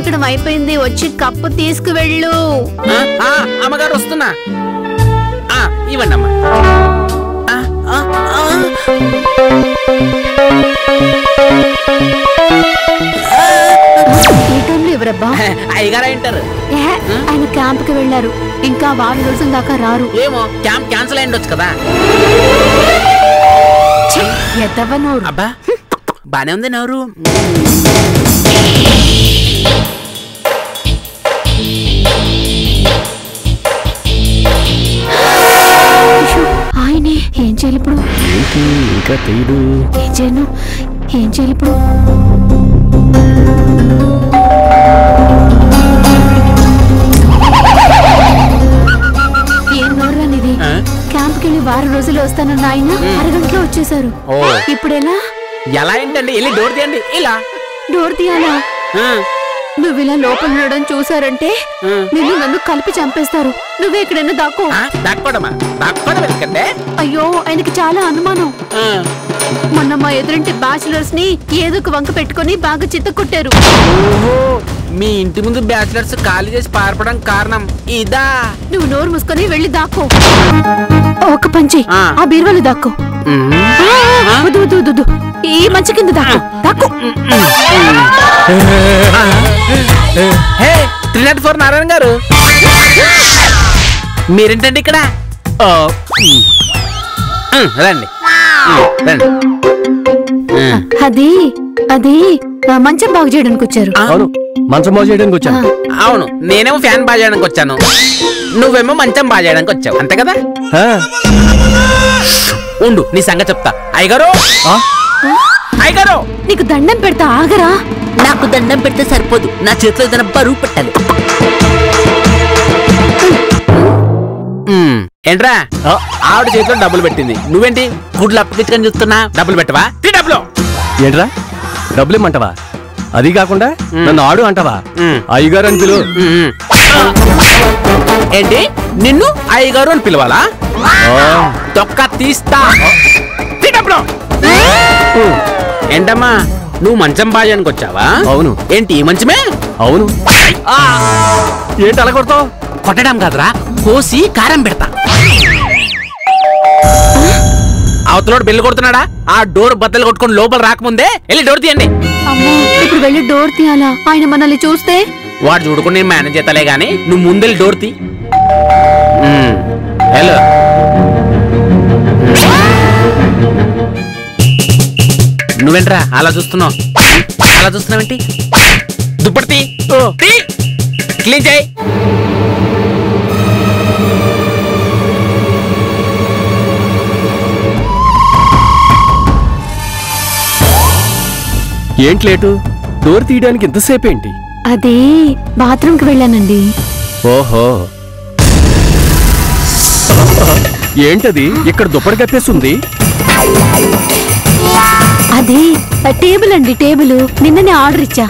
ఎక్కడం అయిపోయింది వచ్చి కప్పు తీసుకువెళ్ళు ఆ, ఆ, అమ్మగారు వస్తున్నా ఆ, ఇవ్వండి అమ్మా ఆ, ఆ, ఆ. ఈ టైంలో ఎవరబ్బా అయ్యగారు అయింటారు ఏహే, ఆయన క్యాంప్ కి వెళ్ళారు ఇంకా వారం రోజుల దాకా రారు ఏమో క్యాంప్ క్యాన్సిల్ అయ్యిండొచ్చు కదా ఛీ, ఎద్దవనోరు అబ్బా బానే ఉంది నవరు అయ్యో, ఆయనే ఏం చేయాలి ఇప్పుడు ఏంటి ఇంకా తెలీదు ఏం చేయను ఏం చేయాలి ఇప్పుడు ఏం నోర్రానిది ఆ? క్యాంప్కి వెళ్ళి వారం రోజులు వస్తానన్న ఆయన అరగంటలో వచ్చేసారు ఓ. ఇప్పుడెలా ఎలా ఏంటండి వెళ్ళి డోర్ తీయండి ఇలా డోర్ తీయాలా ఆ, నువ్వు ఇలా లోపల ఉండడం చూసారంటే ఆ. నిన్ను నన్ను కలిపి చంపేస్తారు నువ్వే ఎక్కడైనా దాక్కో ఆ, దాక్కోడమా దాక్కోవడం ఎందుకంటే అయ్యో ఆయనకి చాలా అనుమానం ఆ, మొన్న మా ఎదురింటి బ్యాచులర్స్ ని ఏదో ఒక వంక పెట్టుకొని బాగా చిత్త కొట్టారు ఓహో మీ ఇంటి ముందు బ్యాచిలర్స్ ఖాళీ చేసి పారిపోవడం కారణం ఇదా నువ్వు నోరు మూసుకొని వెళ్ళి దాక్కో ఒక పంచి ఆ. ఆ బీరువాలో దాక్కో ఉమ్. ఆ, వద్దు వద్దు వద్దు, వద్దు ఈ మంచి కింద దాక్కో దాక్కో hey three not four Narayana garu మీరేంటండి ఇక్కడ ఆ, ఉమ్, రండి ఉమ్, రండి ఉమ్. అది అది ఆ, మంచం బాగు చేయడానికి వచ్చారు అవును మంచం బాగు చేయడానికి వచ్చాను అవును నేనేమో ఫ్యాన్ బాగా చేయడానికి వచ్చాను నువ్వేమో మంచం బాగా చేయడానికి వచ్చావు అంతే కదా ఆ, ఉండు నీ సంగతి చెప్తా అయ్యగారు ఆ, అయ్యగారు నీకు దండం పెడతా ఆగరా నాకు దండం పెడితే సరిపోదు నా చేతిలో ఏదైనా బరువు పెట్టాలి ఉమ్, ఏంట్రా ఆ, ఆవిడ చేతిలో డబ్బులు పెట్టింది నువ్వేంటి గుడ్లు అప్పగించుకొని చూస్తున్నా డబ్బులు పెట్టవా తీ డబ్బులు ఏంట్రా డబ్బులు ఇమ్మంటావా అది కాకుండా నన్ను ఆడు అంటావా మ్. అయ్యగారు అని పిలువు ఉమ్. ఏంటి నిన్ను అయ్యగారు అని పిలవాలా ఆ, తొక్క తీస్తా తీ డబ్బులు ఉమ్, ఏంటమ్మా నువ్వు మంచం బాజానికి వచ్చావా అవును ఏంటి ఈ మంచమే అవును ఏంటి అలా కొడతావు కొట్టడం కాదురా కోసి కారం పెడతా అవతలోడు బెల్లు కొడుతున్నాడా ఆ డోర్ బద్దలు కొట్టుకొని లోపల రాకముందే వెళ్ళి డోర్ తీయండి అమ్మో ఇప్పుడు వెళ్ళి డోర్ తీయాలా ఆయన మనల్ని చూస్తే వాడు చూడుకుని నేను మేనేజ్ చేతలే గానీ నువ్వు ముందెళ్ళి డోర్ తీ ఉమ్, హలో నువ్వేంట్రా అలా చూస్తున్నావు అలా చూస్తున్నావేంటి దుప్పటి తీ. తీ క్లీన్ చేయి ఏంటి లేటు డోర్ తీయడానికి ఇంతసేపు ఏంటి అది బాత్రూమ్ కి వెళ్ళానండి ఓహో ఏంటది ఇక్కడ దుప్పటి కప్పేస్తుంది అది ఆ టేబుల్ అండి టేబుల్ నిన్ననే ఆర్డర్ ఇచ్చా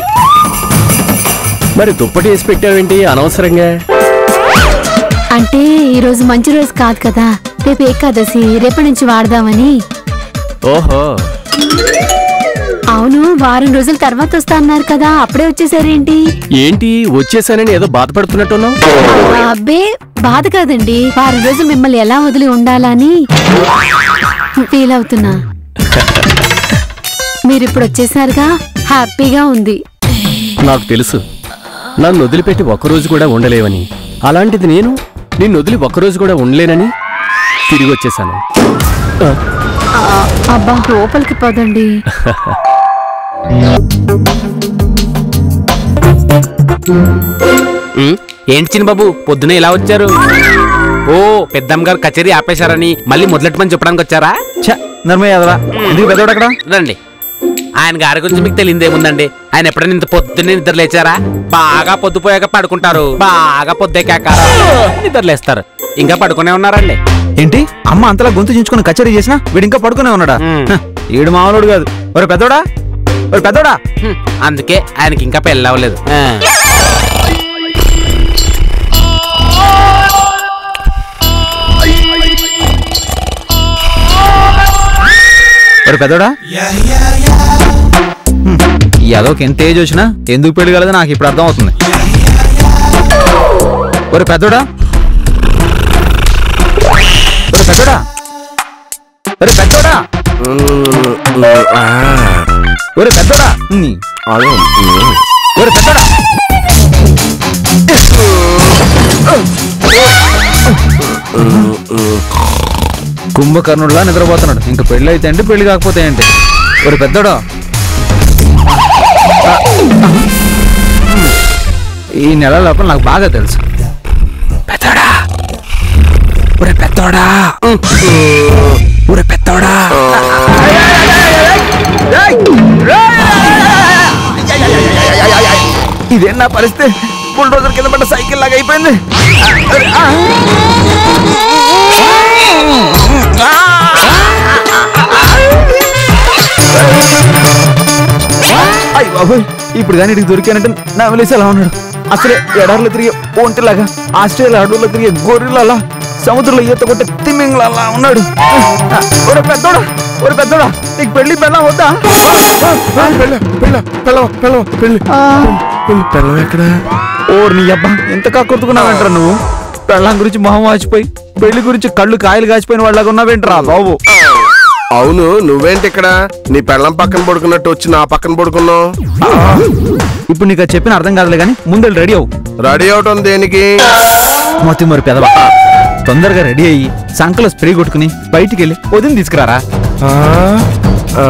మరి దుప్పటి వేసి పెట్టావేంటి అనవసరంగా అంటే ఈ రోజు మంచి రోజు కాదు కదా రేపు ఏకాదశి రేపటి నుంచి వాడదామని ఓహో అవును వారం రోజుల తర్వాత వస్తా అన్నారు కదా అప్పుడే వచ్చేసారేంటి ఏంటి వచ్చేసానని ఏదో బాధపడుతున్నట్టున్నావు అబ్బే బాధ కాదండి వారం రోజులు మిమ్మల్ని ఎలా వదిలి ఉండాలని ఫీల్ అవుతున్నా మీరు ఇప్పుడు వచ్చేసారుగా హ్యాపీగా ఉంది నాకు తెలుసు నన్ను వదిలిపెట్టి ఒక్కరోజు కూడా ఉండలేవని అలాంటిది నేను నిన్ను వదిలి ఒక్కరోజు కూడా ఉండలేనని తిరిగి వచ్చేసాను ఆ, ఆ, అబ్బా లోపలికి పోదండి ఉమ్, ఏంటి చిన్నబాబు పొద్దునే ఇలా వచ్చారు ఓ పెద్దమ్మ గారు కచేరీ ఆపేశారని మళ్ళీ మొదలెట్టమని చెప్పడానికి వచ్చారా ఛ, నర్మయ్య యాదవా ఎందుకు పెద్దోడు అక్కడ రండి ఆయన గారి గురించి మీకు తెలియదేముందండి ఆయన ఎప్పుడైనా ఇంత పొద్దున్నే నిద్ర లేచారా బాగా పొద్దుపోయాక పడుకుంటారు బాగా పొద్దెక్కాక నిద్ర లేస్తారు ఇంకా పడుకునే ఉన్నారండి ఏంటి అమ్మ అంతలా గొంతు చించుకుని కచేరీ చేసినా వీడు ఇంకా పడుకునే ఉన్నాడా మ్. హ, ఈడు మామూలుడు కాదు ఒరే పెద్దోడా ఒరే పెద్దోడా హ్మ్, అందుకే ఆయనకి ఇంకా పెళ్ళి అవ్వలేదు ఆ. ఒరే పెద్దోడా మ్. ఏదో ఎంత ఏజ్ వచ్చినా ఎందుకు పెళ్లి కలదో నాకు ఇప్పుడు అర్థం అవుతుంది ఒరే పెద్దోడా ఒరే పెద్దోడా ఒరే పెద్దోడా ఒరే పెద్దోడా ఉన్ని. ఒరే పెద్దోడా కుంభకర్ణుడులా నిద్రపోతున్నాడు ఇంకా పెళ్లి అయితే ఏంటి పెళ్లి కాకపోతే ఏంటి ఒరే పెద్దోడా ఈ నెల లోపల నాకు బాగా తెలుసు పెద్దోడా ఒరే పెద్దోడా ఒరే పెద్దోడా ఇదేం నా పరిస్థితి బుల్డోజర్ కింద పడ్డ సైకిల్ లాగా అయిపోయింది అయ్య బాబోయ్ ఇప్పుడు కానీ ఇటు దొరికానంటే నా వదిలేసి అలా ఉన్నాడు అసలే ఎడార్లో తిరిగే ఒంటిలాగా ఆస్ట్రేలియా అడవుల్లో తిరిగే గొర్రెలలా సముద్రంలో ఈత కొట్టే తిమ్మింగ్లా అలా ఉన్నాడు ఒరే పెద్దోడా ఒరే పెద్దోడా నీకు పెళ్లి పెళ్ళ వద్దా పెళ్ళ పెళ్ళ పెళ్ళ పెళ్ళ పెళ్ళి పెళ్ళి పెళ్ళం ఎక్కడ ఓర్ నీ అబ్బా ఎంత కాకొడుతున్నావంటరా నువ్వు పెళ్ళం గురించి మొహం వాచిపోయి పెళ్లి గురించి కళ్ళు కాయలు కాచిపోయిన వాళ్ళగా ఉన్నావేంట్రా బాబు అవును నువ్వేంటి ఇక్కడ నీ పెళ్ళం పక్కన పడుకున్నట్టు వచ్చి నా పక్కన పడుకున్నావు ఇప్పుడు నీకు అది చెప్పిన అర్థం కాదులే కానీ ముందు రెడీ అవ్వు రెడీ అవటం దేనికి మొత్తం మరి పెదవా తొందరగా రెడీ అయ్యి సంకలో స్ప్రే కొట్టుకుని బయటికి వెళ్ళి వదిన తీసుకురారా ఆ, ఆ,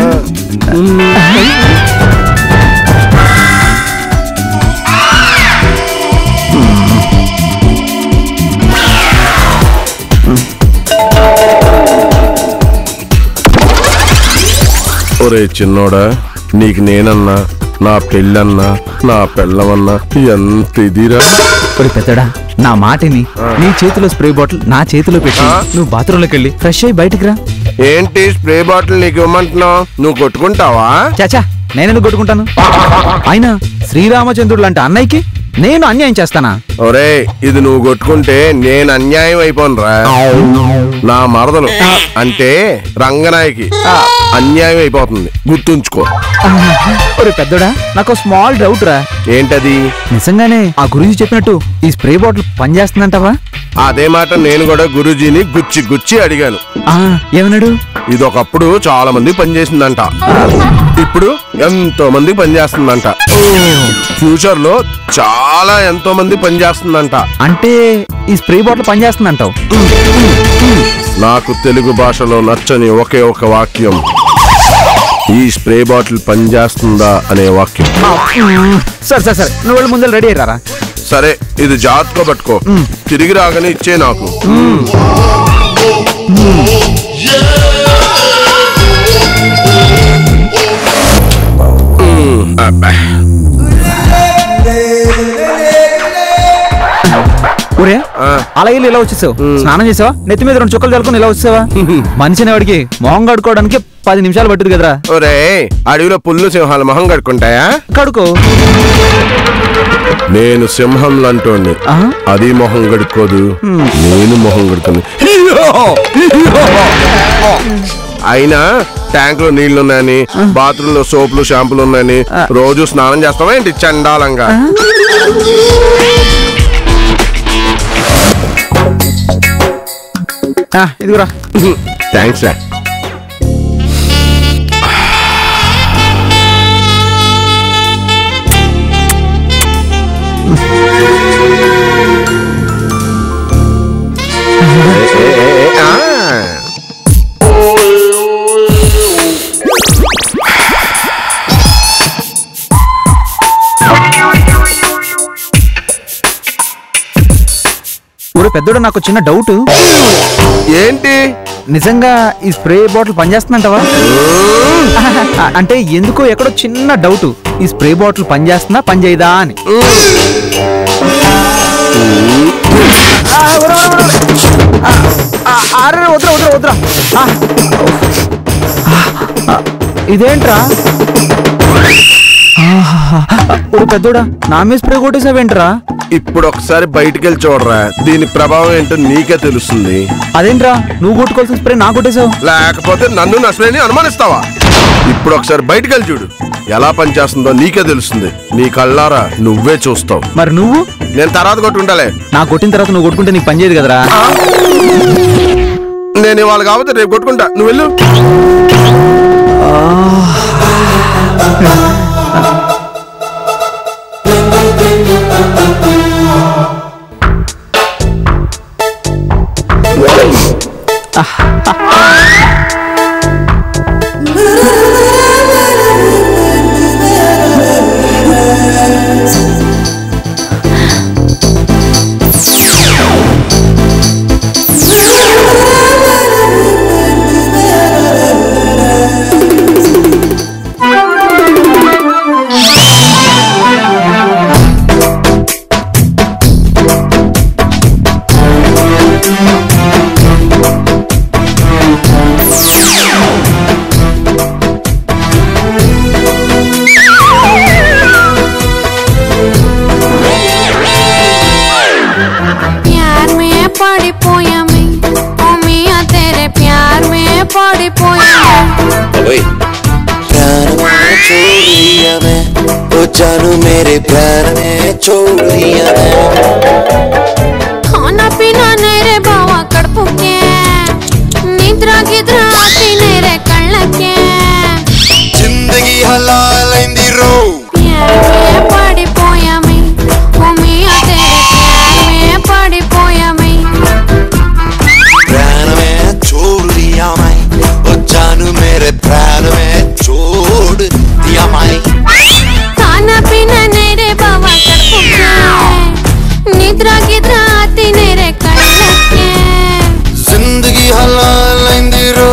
ఒరే చిన్నోడా నీకు నేనన్నా నా పెళ్ళన్నా నా పెళ్ళమన్నా ఎంత ఇదిరా ఒరే పెద్దడా నా మాటిని నీ చేతిలో స్ప్రే బాటిల్ నా చేతిలో పెట్టి ఆ? నువ్వు బాత్రూంలోకి వెళ్ళి ఫ్రెష్ అయ్యి బయటికి రా ఏంటి స్ప్రే బాటిల్ నీకు ఇవ్వమంటున్నావు నువ్వు కొట్టుకుంటావా చాచా నేనెందుకు కొట్టుకుంటాను అయినా శ్రీరామచంద్రుడు లాంటి అన్నయ్యకి నేను అన్యాయం చేస్తానా ఒరే ఇది నువ్వు కొట్టుకుంటే నేను అన్యాయం అయిపోనురా నా మరదలు అంటే రంగనాయకి అన్యాయం అయిపోతుంది గుర్తుంచుకో ఒరే పెద్దోడా నాకు స్మాల్ డౌట్ రా ఏంటది నిజంగానే ఆ గురించి చెప్పినట్టు ఈ స్ప్రే బాటిల్ పనిచేస్తుందంటావా అదే మాట నేను కూడా గురూజీని గుచ్చి గుచ్చి అడిగాను ఆ, ఏమన్నాడు ఇది ఒకప్పుడు చాలా మంది పనిచేసిందంట ఇప్పుడు ఎంతో మంది పనిచేస్తుందంట ఫ్యూచర్ లో చాలా ఎంతో మంది పనిచేస్తుందంట అంటే ఈ స్ప్రే బాటిల్ పనిచేస్తుందంటావు నాకు తెలుగు భాషలో నచ్చని ఒకే ఒక వాక్యం ఈ స్ప్రే బాటిల్ పనిచేస్తుందా అనే వాక్యం సరే సరే సరే నువ్వు వెళ్ళి ముందు రెడీ అయ్యారా సరే ఇది జాగ్రత్తగా పట్టుకో తిరిగి రాగానే ఇచ్చే నాకు మ్మ్. అబ్బా. ఒరే ఆ. అలా వెళ్ళి ఇలా వచ్చేసావు స్నానం చేసావా నెత్తి మీద రెండు చుక్కలు చల్లుకుని ఇలా వచ్చేసావా మనిషిని వాడికి మొహం కడుక్కోవడానికి పది నిమిషాలు పట్టుది కదరా ఒరే అడవిలో పుల్లు సింహాలు మొహం కడుకుంటాయా కడుకో నేను సింహం లాంటోండి ఆ? అది మొహం గడుక్కోదు నేను మొహం గడుకుని అయినా ట్యాంక్ లో నీళ్లు ఉన్నాయని బాత్రూమ్ లో సోపులు షాంపులు ఉన్నాయని రోజు స్నానం చేస్తావా ఏంటి చండాలంగా ఆ, ఇదిగురా థ్యాంక్స్ రా ఏ, ఏ, ఏ, ఆ. ఒరే పెద్దోడు నాకు చిన్న డౌట్ ఏంటి నిజంగా ఈ స్ప్రే బాటిల్ పనిచేస్తుందంటావా ఆ, అంటే ఎందుకో ఎక్కడో చిన్న డౌట్ ఈ స్ప్రే బాటిల్ పనిచేస్తుందా పనిచేయదా అని ఆ, ఒరే, ఒరే, ఒరే, ఒరే. ఆ, ఆ, అరే, వద్దురా వద్దురా వద్దురా ఆ. ఆ, ఇదేంట్రా ఆహాహా. ఒరే పెద్దోడా నా మీద స్ప్రే కొట్టేసావేంట్రా ఇప్పుడు ఒకసారి బయటికి వెళ్ళి చూడరా దీని ప్రభావం ఏంటో నీకే తెలుస్తుంది అదేంట్రా నువ్వు కొట్టుకోవాల్సిన స్ప్రే నాకు కొట్టేశావు లేకపోతే నన్ను నా స్ప్రేని అనుమానిస్తావా ఇప్పుడు ఒకసారి బయటికి వెళ్ళి చూడు ఎలా పనిచేస్తుందో నీకే తెలుస్తుంది నీ కళ్ళారా నువ్వే చూస్తావు మరి నువ్వు నేను తర్వాత కొట్టుండాలే నాకు కొట్టిన తర్వాత నువ్వు కొట్టుకుంటే నీకు పని చేయదు కదరా నేను ఇవాళ కాబట్టి రేపు కొట్టుకుంటా నువ్వు వెళ్ళు प्यार में पड़ी पोया मैं ओ मियां तेरे प्यार में पड़ी पोया मैं प्यार में छोड़ दिया मैं ओ जानू मेरे प्यार में छोड़ दिया मैं खाना पीना नेरे बावा कड़पुके निद्रा गिद्रा आती नेरे कళ్ళకే जिंदगी हलालैंदी रो प्यार में पड़ी पोया मैं ओ मियां तेरे प्यार में पड़ी पोया मैं प्यार में छोड़ दिया मैं ओ जानू मेरे प्यार में छोड़ दिया मैं खाना पीना नेरे बावा कड़पुके निद्रा गिद्रा आती नेरे कళ్ళకే जिंदगी हलालैंदी रो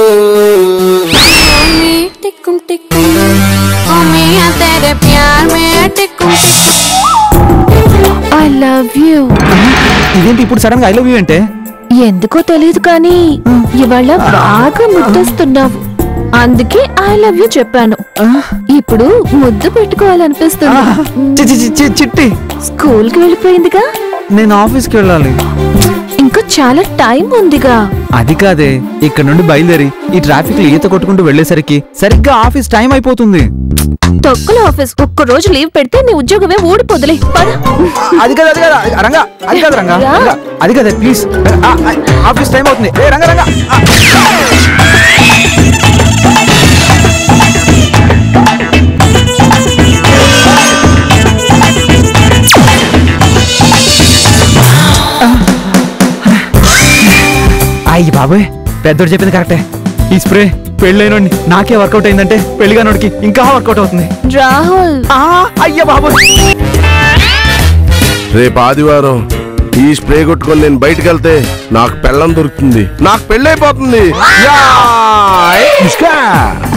मम्मी टिकुम टिकुम ओ मियां तेरे प्यार में टिकुम टिकुम ఐ లవ్ యూ ఇదేంటి ఇప్పుడు సడన్ గా ఐ లవ్ యూ అంటే ఎందుకో తెలియదు కానీ ఇవాళ బాగా ముద్దొస్తున్నావు అందుకే ఐ లవ్ యూ చెప్పాను ఇప్పుడు ముద్దు పెట్టుకోవాలనిపిస్తుంది చి- చి- చి- చి- చిట్టి స్కూల్ కి వెళ్ళిపోయిందిగా నేను ఆఫీస్కి వెళ్ళాలి ఇంకా చాలా టైం ఉందిగా అది కాదే ఇక్కడ నుండి బయలుదేరి ఈ ట్రాఫిక్ లో ఈత కొట్టుకుంటూ వెళ్ళేసరికి సరిగ్గా ఆఫీస్ టైం అయిపోతుంది తొక్కల ఆఫీస్ ఒక్క రోజు లీవ్ పెడితే నీ ఉద్యోగమే ఊడిపోదులే పద అది కాదు అది కాదు రంగా అది కాదు రంగా రా. రంగా, అది కాదు ప్లీజ్ ఆఫీస్ టైం అవుతుంది ఏ రంగా రంగా ఆ. అయ్యి బాబోయ్ పెద్దోడు చెప్పింది కరెక్టే ఈ స్ప్రే పెళ్ళైనోడిని నాకే వర్కౌట్ అయిందంటే పెళ్లిగానోడికి ఇంకా వర్కౌట్ అవుతుంది రాహుల్ ఆ, అయ్య బాబోయ్ రేపు ఆదివారం ఈ స్ప్రే కొట్టుకొని నేను బయటికి వెళ్తే నాకు పెళ్ళం దొరుకుతుంది నాకు పెళ్ళైపోతుంది యా! ఇష్కా!